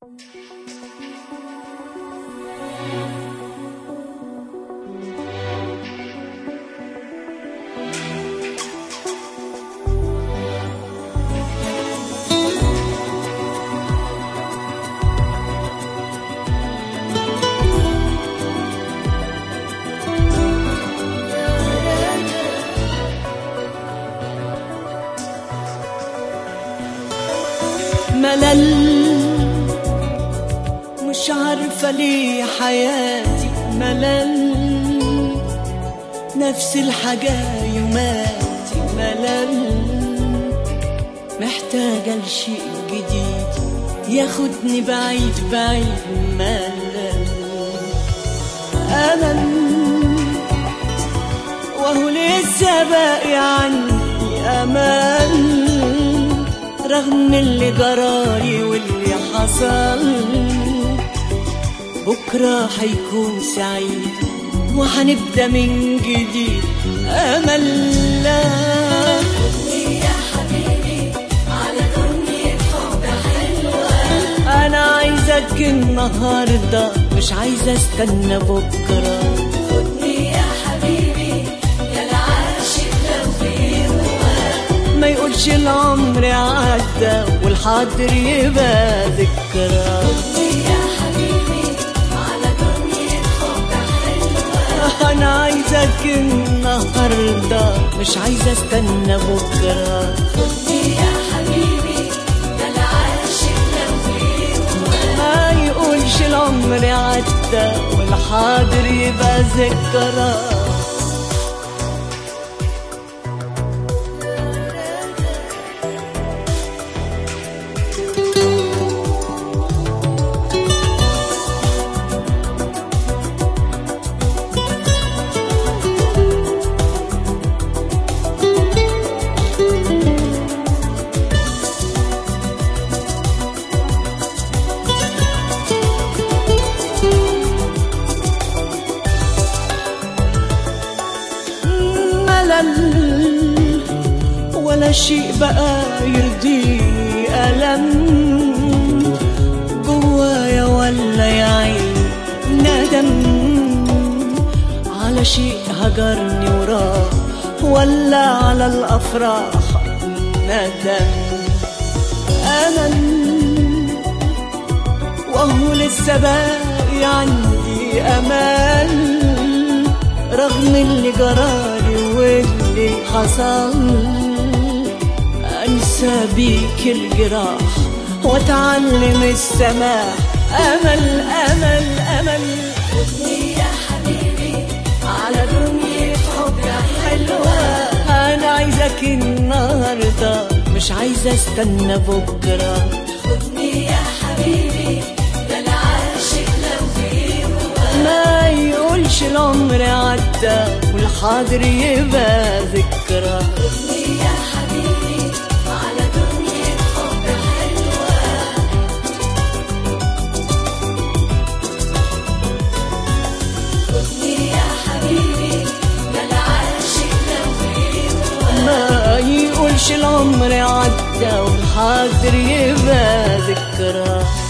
ملل مش عارفة ليه حياتي ملل نفس الحاجة يوماتي ملل محتاجة لشيء جديد ياخدني بعيد بعيد ملل أمل وهو لسه باقي عندي أمل رغم اللي جرالي واللي حصل بكرة هيكون سعيد وهنبدأ من جديد أمل لا يا حبيبي على دنيا حب حلوة أنا عايزك النهاردة مش عايزة استنى بكرة خدني يا حبيبي يا العاشق لو في هواك ما يقولش العمر عدى والحاضر يبقى ذكرى خدني يا حبيبي على دنيا حب حلوة أنا عايزك النهاردة مش عايزة استنى بكرة خدني يا حبيبي يا العاشق لو في هواك ما يقولش العمر عدى والحاضر يبقى ذكرى ملل ولا شيء بقى يرضيني ألم جوايا ولا يا عين ندم على شيء هجرني وراه ولا على الأفراح ندم أمل وهو لسه باقي عندي أمل رغم اللي جرالي واللي حصل أنسى بيك الجراح وأتعلم السماح أمل أمل أمل خدني يا حبيبي على دنيا حب حلوة أنا عايزك النهاردة مش عايزة استنى بكرة خدني يا حبيبي يا العاشق لو في هواك ما يقولش العمر عدى والحاضر يبقى ذكرى خدني يا حبيبي على دنيا حب حلوة خدني يا حبيبي يا العاشق لو في هواك ما يقولش العمر عدى والحاضر يبقى ذكرى